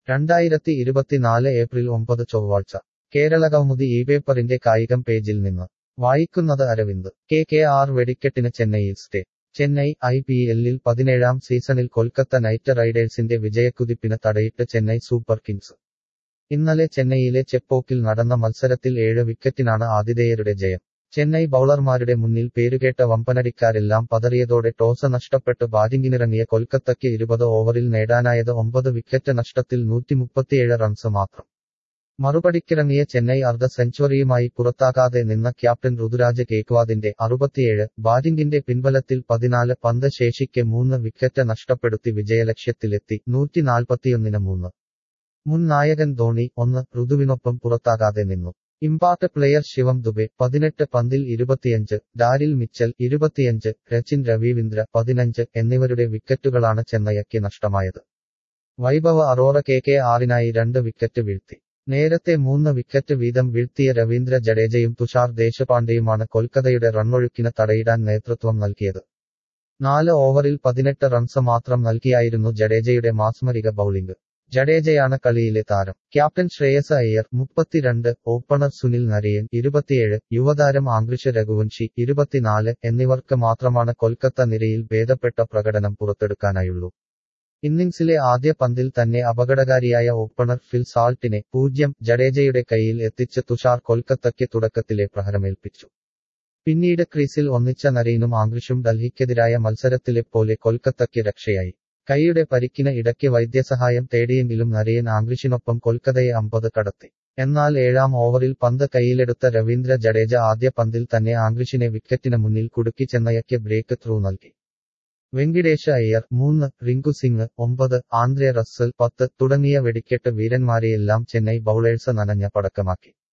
രണ്ടായിരത്തി ഇരുപത്തിനാല് ഏപ്രിൽ ഒമ്പത് ചൊവ്വാഴ്ച കേരളകൗമുദി ഈ പേപ്പറിന്റെ കായികം പേജിൽ നിന്ന് വായിക്കുന്നത് അരവിന്ദ് കെ കെ ആർ വെടിക്കെട്ടിന് ചെന്നൈയിൽ സ്റ്റേ ചെന്നൈ ഐ പി എല്ലിൽ പതിനേഴാം സീസണിൽ കൊൽക്കത്ത നൈറ്റ് റൈഡേഴ്സിന്റെ വിജയക്കുതിപ്പിന് തടയിട്ട് ചെന്നൈ സൂപ്പർ കിങ്സ് ഇന്നലെ ചെന്നൈയിലെ ചെപ്പോക്കിൽ നടന്ന മത്സരത്തിൽ ഏഴ് വിക്കറ്റിനാണ് ആതിഥേയരുടെ ജയം ചെന്നൈ ബൌളർമാരുടെ മുന്നിൽ പേരുകേട്ട വമ്പനടിക്കാരെല്ലാം പതറിയതോടെ ടോസ് നഷ്ടപ്പെട്ട് ബാറ്റിംഗിനിറങ്ങിയ കൊൽക്കത്തയ്ക്ക് ഇരുപത് ഓവറിൽ നേടാനായത് ഒമ്പത് വിക്കറ്റ് നഷ്ടത്തിൽ നൂറ്റിമുപ്പത്തിയേഴ് റൺസ് മാത്രം മറുപടിക്കിറങ്ങിയ ചെന്നൈ അർദ്ധ സെഞ്ചുറിയുമായി പുറത്താകാതെ നിന്ന ക്യാപ്റ്റൻ ഋതുരാജ് കേക്വാദിന്റെ അറുപത്തിയേഴ് ബാറ്റിംഗിന്റെ പിൻബലത്തിൽ പതിനാല് പന്ത് ശേഷിക്കെ മൂന്ന് വിക്കറ്റ് നഷ്ടപ്പെടുത്തി വിജയലക്ഷ്യത്തിലെത്തി നൂറ്റിനാൽപ്പത്തിയൊന്നിന് മൂന്ന് മുൻ നായകൻ ധോണി ഒന്ന് ഋതുവിനൊപ്പം പുറത്താകാതെ നിന്നു ഇമ്പാക്ട് പ്ലെയർ ശിവം ദുബെ പതിനെട്ട് പന്തിൽ ഇരുപത്തിയഞ്ച് ഡാരിൽ മിച്ചൽ ഇരുപത്തിയഞ്ച് രച്ചിൻ രവീന്ദ്ര പതിനഞ്ച് എന്നിവരുടെ വിക്കറ്റുകളാണ് ചെന്നൈയ്ക്ക് നഷ്ടമായത് വൈഭവ അറോറ കെ കെ ആറിനായി രണ്ട് വിക്കറ്റ് വീഴ്ത്തി നേരത്തെ മൂന്ന് വിക്കറ്റ് വീതം വീഴ്ത്തിയ രവീന്ദ്ര ജഡേജയും തുഷാർ ദേശപാണ്ഡെയുമാണ് കൊൽക്കത്തയുടെ റണ്ണൊഴുക്കിന് തടയിടാൻ നേതൃത്വം നൽകിയത് നാല് ഓവറിൽ പതിനെട്ട് റൺസ് മാത്രം നൽകിയായിരുന്നു ജഡേജയുടെ മാസ്മരിക ബൌളിംഗ് ജഡേജയാണ് കളിയിലെ താരം ക്യാപ്റ്റൻ ശ്രേയസ് അയ്യർ മുപ്പത്തിരണ്ട് ഓപ്പണർ സുനിൽ നരയൻ ഇരുപത്തിയേഴ് യുവതാരം ആംഗ്രിഷ് രഘുവൻഷി ഇരുപത്തിനാല് എന്നിവർക്ക് മാത്രമാണ് കൊൽക്കത്ത നിരയിൽ ഭേദപ്പെട്ട പ്രകടനം പുറത്തെടുക്കാനായുള്ളൂ ഇന്നിംഗ്സിലെ ആദ്യ പന്തിൽ തന്നെ അപകടകാരിയായ ഓപ്പണർ ഫിൽ സാൾട്ടിനെ പൂജ്യം ജഡേജയുടെ കൈയിൽ എത്തിച്ച് തുഷാർ കൊൽക്കത്തയ്ക്ക് തുടക്കത്തിലെ പ്രഹരമേൽപ്പിച്ചു പിന്നീട് ക്രീസിൽ ഒന്നിച്ച നരയിനും ആംഗ്രിഷും ഡൽഹിക്കെതിരായ മത്സരത്തിലെ പോലെ കൊൽക്കത്തയ്ക്ക് രക്ഷയായി കൈയുടെ പരിക്കിന് ഇടയ്ക്ക് വൈദ്യസഹായം തേടിയെങ്കിലും നരയൻ ആംഗ്രിഷിനൊപ്പം കൊൽക്കത്തയെ അമ്പത് കടത്തി എന്നാൽ ഏഴാം ഓവറിൽ പന്ത് കൈയിലെടുത്ത രവീന്ദ്ര ജഡേജ ആദ്യ പന്തിൽ തന്നെ ആംഗ്രിഷിനെ വിക്കറ്റിന് മുന്നിൽ കുടുക്കി ചെന്നൈയ്ക്ക് ബ്രേക്ക് ത്രൂ നൽകി വെങ്കിടേഷ് അയ്യർ മൂന്ന് റിങ്കു സിംഗ് ഒമ്പത് ആന്ദ്രെ റസ്സൽ പത്ത് തുടങ്ങിയ വെടിക്കെട്ട് വീരന്മാരെയെല്ലാം ചെന്നൈ ബൌളേഴ്സ് നനഞ്ഞ പടക്കമാക്കി